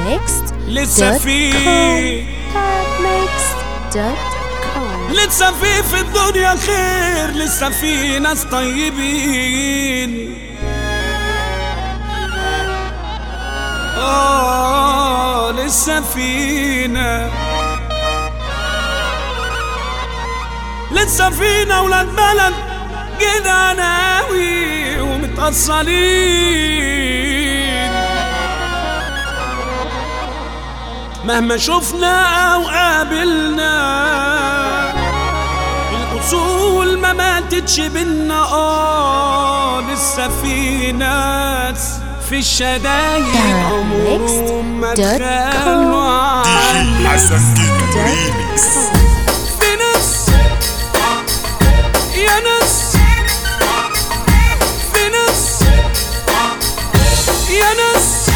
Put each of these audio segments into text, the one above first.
Mixed لسه في Mixed.com لسه في في الدنيا خير لسه في ناس طيبين آه لسه فينا لسه فينا ولاد بلد جدعان أوي ومتأصلين مهما شفنا أو قابلنا الأصول ما ماتتش بينا آه لسه في ناس في الشدايد عمرهم ما تخلوا عنا حسن كيتو ريميكس في ناس يا ناس في ناس يا ناس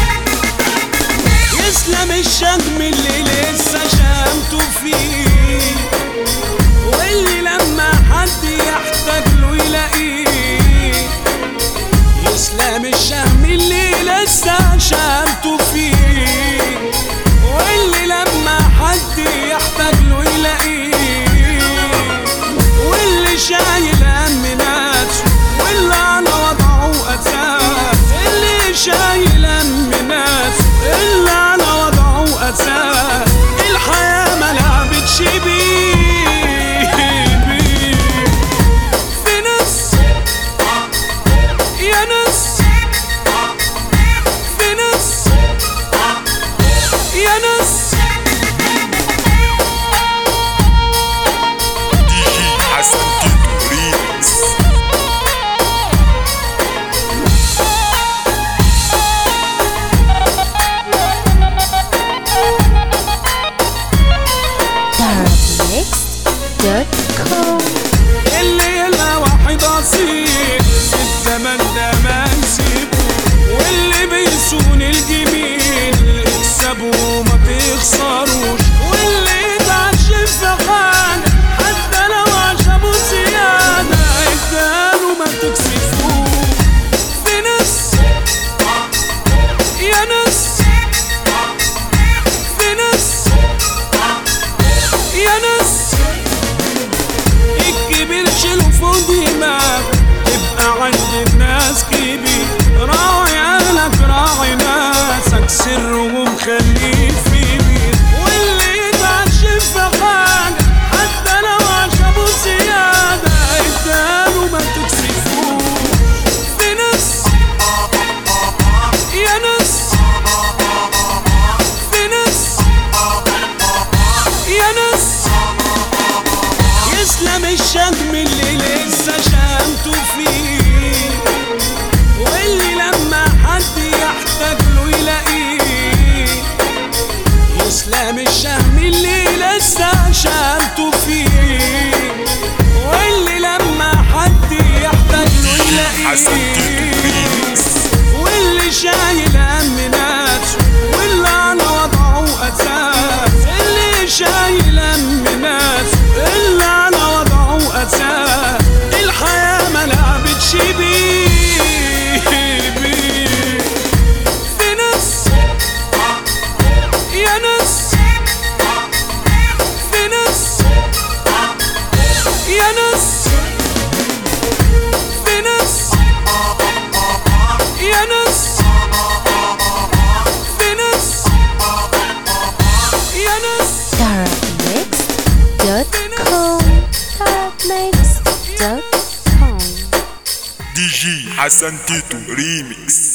يسلم الشم اللي لسه شامته فيه واللي لما حد يحتاج له يلاقيه يسلم الشهم اللي لسه شامته فيه واللي لما حد يحتاج له يلاقيه واللي شايل هم ناس واللي على وضعه اساس اللي شايل هم ناس اللي على وضعه اساس الحياه ما لعبتش بيه في ناس يا ناس في ناس يا ناس دي جي حسن كيتو ريميكس Mixed.com اللي يلقى واحد اصيل في الزمن ده ما نسيبه واللي بيسون الجميل اكسبوا ما تخسروش واللي يتعشم في حاجه حتى لو عشموا زياده اداله ما تكسفوش في ناس يا ناس في ناس يا ناس الكبير شيله فوق دماغ تبقى عند الناس كبير راعي اهلك راعي ناسك سرهم خليه في بيت واللي يتعشم في حاجة حتى لو عشمه زيادة اداله ما تكسفوش في ناس يا ناس في ناس يا ناس يسلم الشم اللي لسه شامته فيه واللي لما حد يحتاج له يلاقيه يسلم الشم اللي لسه شامته فيه واللي لما حد يحتاج له حسن كيتو يلاقيه ريميكس واللي شايل هم ناس واللي على وضعه اساس اللي شايل هم ناس اللي على وضعه اساس الحياه ما لعبتش بيه بيه. في ناس يا ناس في ناس يا ناس في ناس يا ناس في ناس يا ناس Mixed.com Mixed.com دي جي حسن كيتو ريميكس